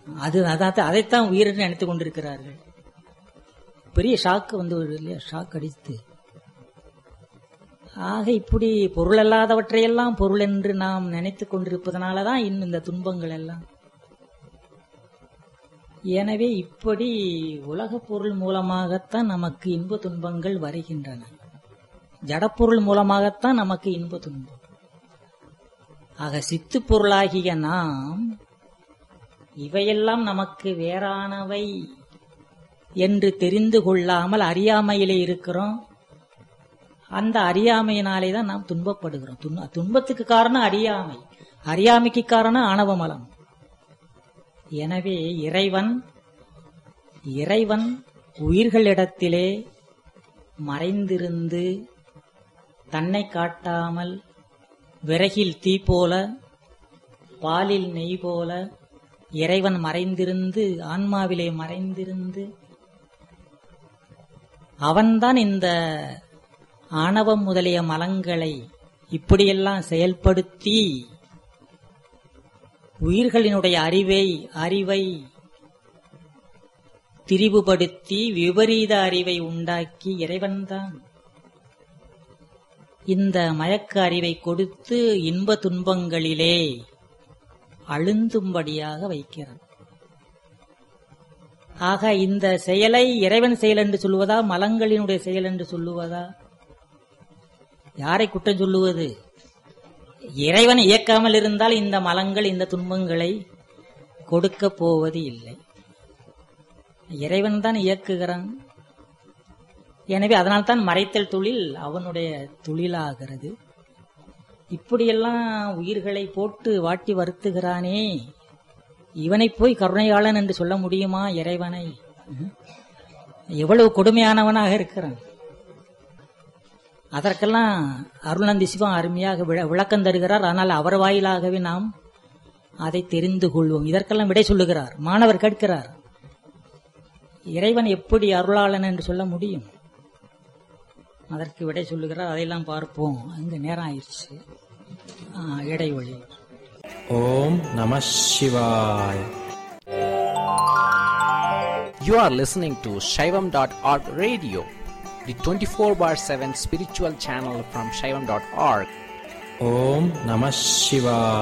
அது அதான் அதைத்தான் உயிரின்னு நினைத்துக் கொண்டிருக்கிறார்கள் பெரிய ஷாக்கு வந்து ஒரு இல்லையா ஷாக் அடித்து ஆக இப்படி பொருள் அல்லாதவற்றையெல்லாம் பொருள் என்று நாம் நினைத்துக் கொண்டிருப்பதனாலதான் இன்னும் இந்த துன்பங்கள் எல்லாம் எனவே இப்படி உலகப் பொருள் மூலமாகத்தான் நமக்கு இன்ப துன்பங்கள் வருகின்றன ஜடப்பொருள் மூலமாகத்தான் நமக்கு இன்ப துன்பம் ஆக சித்து பொருளாகிய நாம் இவையெல்லாம் நமக்கு வேறானவை என்று தெரிந்து கொள்ளாமல் அறியாமையிலே இருக்கிறோம் அந்த அறியாமையினாலே தான் நாம் துன்பப்படுகிறோம் துன்ப- துன்பத்துக்கு காரணம் அறியாமை அறியாமைக்கு காரணம் ஆணவமலம் எனவே இறைவன் இறைவன் உயிர்களிடத்திலே மறைந்திருந்து தன்னை காட்டாமல் விறகில் தீ போல பாலில் நெய் போல இறைவன் மறைந்திருந்து ஆன்மாவிலே மறைந்திருந்து அவன்தான் இந்த ஆணவம் முதலிய மலங்களை இப்படியெல்லாம் செயல்படுத்தி உயிர்களினுடைய அறிவை அறிவை திரிவுபடுத்தி விபரீத அறிவை உண்டாக்கி இறைவன்தான் இந்த மயக்க அறிவை கொடுத்து இன்ப துன்பங்களிலே அழுந்தும்படியாக வைக்கிறான் ஆக இந்த செயலை இறைவன் செயல் என்று சொல்லுவதா மலங்களினுடைய செயல் என்று சொல்லுவதா யாரை குற்றம் சொல்லுவது இறைவன் இயக்காமல் இருந்தால் இந்த மலங்கள் இந்த துன்பங்களை கொடுக்க போவது இல்லை இறைவன் தான் இயக்குகிறான் எனவே அதனால்தான் மறைத்தல் தொழில் அவனுடைய தொழிலாகிறது இப்படியெல்லாம் உயிர்களை போட்டு வாட்டி வருத்துகிறானே இவனை போய் கருணையாளன் என்று சொல்ல முடியுமா இறைவனை ம்? எவ்வளவு கொடுமையானவனாக இருக்கிறான் அதற்கெல்லாம் அருள்நந்தி சிவம் அருமையாக விள- விளக்கம் தருகிறார் ஆனால் அவர் வாயிலாகவே நாம் அதை தெரிந்து கொள்வோம் இதற்கெல்லாம் விடை சொல்லுகிறார் மாணவர் கேட்கிறார் இறைவன் எப்படி அருளாளன் என்று சொல்ல முடியும் அதற்கு விடை சொல்லுகிறார் அதையெல்லாம் பார்ப்போம் அங்க நேரம் ஆயிடுச்சு ஆ, இடைவெளி Om Namah Shivaya. You are listening to Shaivam.org radio, the 24 bar 7 spiritual channel from Shaivam.org. Om Namah Shivaya.